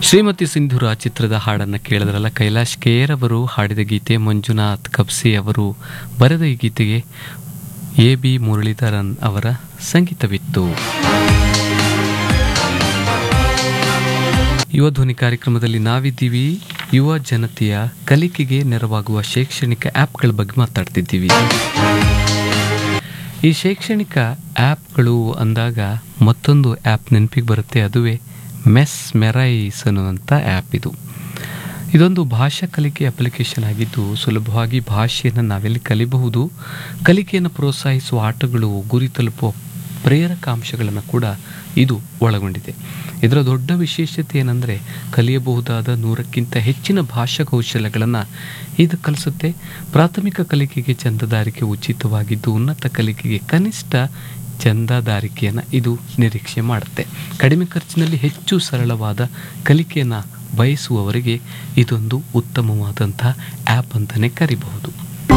ಶ್ರೀಮತಿ ಸಿಂಧೂರ ಚಿತ್ರದ ಹಾಡನ್ನು ಕೇಳಿದ್ರಲ್ಲ ಕೈಲಾಶ್ ಕೇರ್ ಅವರು ಹಾಡಿದ ಗೀತೆ ಮಂಜುನಾಥ್ ಕಬ್ಸಿ ಅವರು ಬರೆದ ಈ ಗೀತೆಗೆ ಎ ಬಿ ಮುರಳೀಧರನ್ ಅವರ ಸಂಗೀತವಿತ್ತು ಯುವ ಧ್ವನಿ ಕಾರ್ಯಕ್ರಮದಲ್ಲಿ ನಾವಿದ್ದೀವಿ ಯುವ ಜನತೆಯ ಕಲಿಕೆಗೆ ನೆರವಾಗುವ ಶೈಕ್ಷಣಿಕ ಆ್ಯಪ್ಗಳ ಬಗ್ಗೆ ಮಾತಾಡ್ತಿದ್ದೀವಿ ಈ ಶೈಕ್ಷಣಿಕ ಆ್ಯಪ್ಗಳು ಅಂದಾಗ ಮತ್ತೊಂದು ಆ್ಯಪ್ ನೆನಪಿಗೆ ಬರುತ್ತೆ ಅದುವೇ ಮೆಸ್ ಮೆರೈಸ್ ಅನ್ನುವಂಥ ಆ್ಯಪ್ ಇದು ಇದೊಂದು ಭಾಷಾ ಕಲಿಕೆ ಅಪ್ಲಿಕೇಶನ್ ಆಗಿದ್ದು ಸುಲಭವಾಗಿ ಭಾಷೆಯನ್ನು ನಾವೆಲ್ಲಿ ಕಲಿಬಹುದು ಕಲಿಕೆಯನ್ನು ಪ್ರೋತ್ಸಾಹಿಸುವ ಆಟಗಳು ಗುರಿ ತಲುಪುವ ಪ್ರೇರಕಾಂಶಗಳನ್ನು ಕೂಡ ಇದು ಒಳಗೊಂಡಿದೆ ಇದರ ದೊಡ್ಡ ವಿಶೇಷತೆ ಏನಂದರೆ ಕಲಿಯಬಹುದಾದ ನೂರಕ್ಕಿಂತ ಹೆಚ್ಚಿನ ಭಾಷಾ ಕೌಶಲ್ಯಗಳನ್ನು ಇದು ಕಲಿಸುತ್ತೆ ಪ್ರಾಥಮಿಕ ಕಲಿಕೆಗೆ ಚಂದದಾರಿಕೆ ಉಚಿತವಾಗಿದ್ದು ಉನ್ನತ ಕಲಿಕೆಗೆ ಕನಿಷ್ಠ ಚಂದಾದಾರಿಕೆಯನ್ನು ಇದು ನಿರೀಕ್ಷೆ ಮಾಡುತ್ತೆ ಕಡಿಮೆ ಖರ್ಚಿನಲ್ಲಿ ಹೆಚ್ಚು ಸರಳವಾದ ಕಲಿಕೆಯನ್ನು ಬಯಸುವವರಿಗೆ ಇದೊಂದು ಉತ್ತಮವಾದಂಥ ಆ್ಯಪ್ ಅಂತಲೇ ಕರಿಬಹುದು